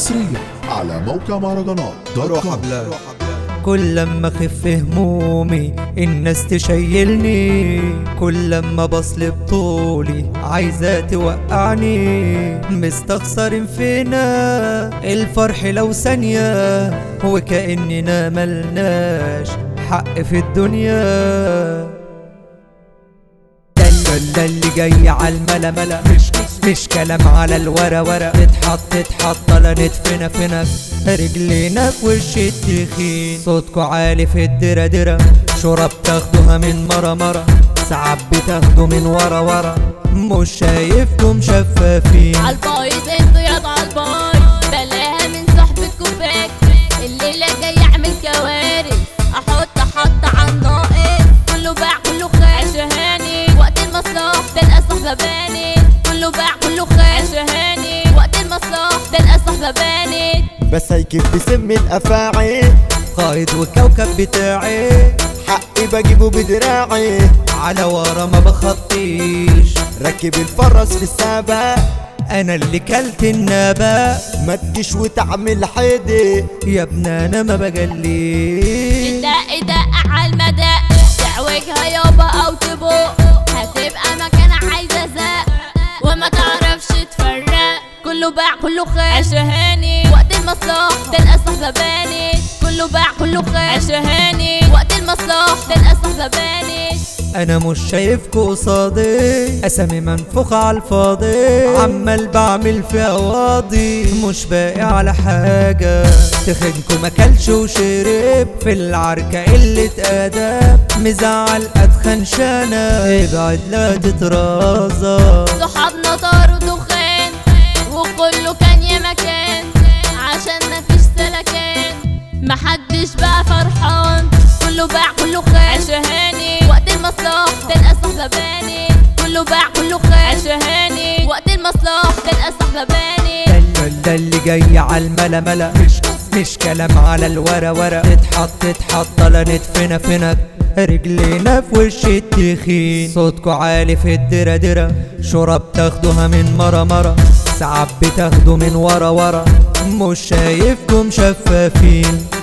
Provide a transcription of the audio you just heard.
حصريا على موقع مهرجانات دوت روح كوم. حبلان كل لما اخف همومي الناس تشيلني كل لما بصلب طولي عايزة توقعني مستخسرين فينا الفرح لو ثانية وكأننا ملناش حق في الدنيا ده اللي- ده اللي جاي على الملا ملا مش مش كلام على الورا ورا تتحط تتحط لا ندفنا فينا رجلينا في وش التخين صوتكو عالي في الدرا درا شرب تاخدوها من مرة مرة ساعات بتاخدوا من ورا ورا مش شايفكم شفافين عالبايظ انتوا يا عالباي بلاها من صحبتكم فاك الليلة جاي اعمل كوارث احط احط عالناقص كله باع كله خاش شهاني وقت المصلاح تلقى صحبة بانت كله باع كله خاش شهاني وقت المصلاح تلقى صحبة بانت بس هيكف بسم الافاعي قائد والكوكب بتاعي حقي بجيبه بدراعي على ورا ما بخطيش ركب الفرس في السباق انا اللي كلت النبأ ما تجيش وتعمل حيدي يا ابن انا ما بجليش دق دق عالمدى تعوجها يابا او تبوق هتبقى مكان عايزة زق وما تعرفش تفرق كله باع كله خاش شهاني وقت المصلاح تلقى صحبة بانت كله باع كله خاش شهاني وقت المصلاح تلقى صحبة بانت انا مش شايفكوا قصادي اسامي منفوخة على الفاضي عمال بعمل في اواضي مش باقي على حاجة تخنكوا ماكلش وشرب في العركة قلة اداب مزعل اتخن شانا ابعد لا تترازى صحابنا طاروا دخان وكله كان يا مكان عشان مفيش سلكان محدش بقى فرحان كله باع كله خان شهاني وقت المصلاح تلقى صحبة بانت كله باع كله خان شهاني وقت المصلاح تلقى صحبة بانت ده اللي- ده اللي جاي على الملا ملا مش مش كلام على الورا ورا تتحط تتحط لا ندفنا فينا رجلينا في وش التخين صوتكو عالي في الدرا درا شرب تاخدوها من مرة مرة ساعات بتاخدوا من ورا ورا مش شايفكم شفافين